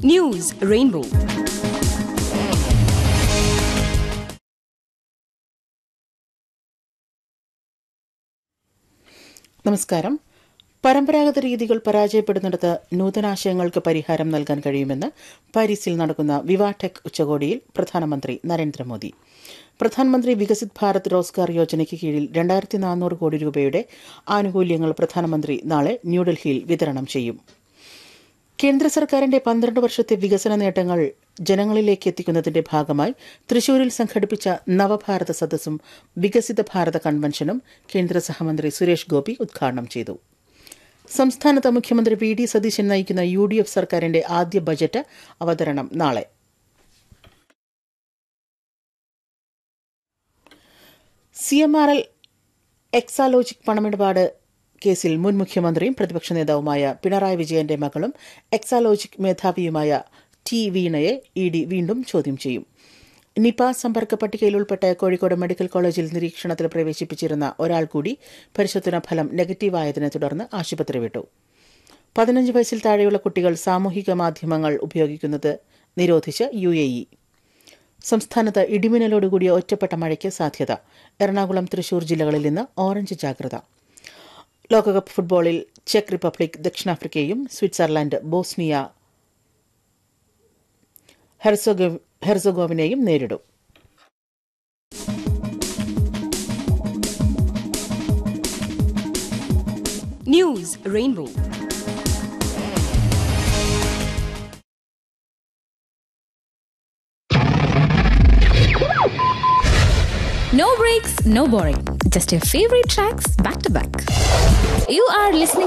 News Rainbow. നമസ്കാരം പരമ്പരാഗത രീതികൾ പരാജയപ്പെടുന്നിടത്ത് നൂതനാശയങ്ങൾക്ക് പരിഹാരം നൽകാൻ കഴിയുമെന്ന് പാരീസിൽ നടക്കുന്ന വിവാടെക് ഉച്ചകോടിയിൽ പ്രധാനമന്ത്രി നരേന്ദ്രമോദി പ്രധാനമന്ത്രി വികസിത് ഭാരത് റോസ്ഗാർ യോജനയ്ക്ക് കീഴിൽ രണ്ടായിരത്തി നാനൂറ് കോടി രൂപയുടെ ആനുകൂല്യങ്ങൾ പ്രധാനമന്ത്രി നാളെ ന്യൂഡൽഹിയിൽ വിതരണം ചെയ്യും കേന്ദ്ര സർക്കാരിന്റെ പന്ത്രണ്ട് വർഷത്തെ വികസന നേട്ടങ്ങൾ ജനങ്ങളിലേക്ക് എത്തിക്കുന്നതിന്റെ ഭാഗമായി തൃശൂരിൽ സംഘടിപ്പിച്ച നവഭാരത സദസ്സും വികസിത ഭാരത കൺവെൻഷനും കേന്ദ്ര സഹമന്ത്രി സുരേഷ് ഗോപി ഉദ്ഘാടനം ചെയ്തു സംസ്ഥാനത്ത് മുഖ്യമന്ത്രി വി ഡി സതീശൻ നയിക്കുന്ന യു ഡി എഫ് സർക്കാരിന്റെ ആദ്യ ബജറ്റ് അവതരണം നാളെ C M R L Exalogic പണമിടപാട് കേസിൽ മുൻ മുഖ്യമന്ത്രിയും പ്രതിപക്ഷ നേതാവുമായ പിണറായി വിജയന്റെ മകളും എക്സാലോജിക് മേധാവിയുമായ ടി വീണയെ ഇ ഡി വീണ്ടും ചോദ്യം ചെയ്യും നിപ സമ്പർക്ക പട്ടികയിൽ ഉൾപ്പെട്ട കോഴിക്കോട് മെഡിക്കൽ കോളേജിൽ നിരീക്ഷണത്തിൽ പ്രവേശിപ്പിച്ചിരുന്ന ഒരാൾ കൂടി പരിശോധനാ ഫലം നെഗറ്റീവായതിനെ തുടർന്ന് ആശുപത്രി വിട്ടു പതിനഞ്ച് വയസ്സിൽ താഴെയുള്ള കുട്ടികൾ സാമൂഹിക മാധ്യമങ്ങൾ ഉപയോഗിക്കുന്നത് നിരോധിച്ച് യു എ ഇ സംസ്ഥാനത്ത് ഇടിമിന്നലോടുകൂടിയ ഒറ്റപ്പെട്ട മഴയ്ക്ക് സാധ്യത എറണാകുളം തൃശൂർ ജില്ലകളിൽ നിന്ന് ഓറഞ്ച് ജാഗ്രത ലോകകപ്പ് ഫുട്ബോളിൽ ചെക്ക് റിപ്പബ്ലിക് ദക്ഷിണാഫ്രിക്കയും സ്വിറ്റ്സർലൻഡ് ബോസ്നിയ ഹെർസോഗ- ഹെർസഗോവിനെയും നേരിടും News Rainbow. No breaks, no boring. Just your favorite tracks back to back. You are listening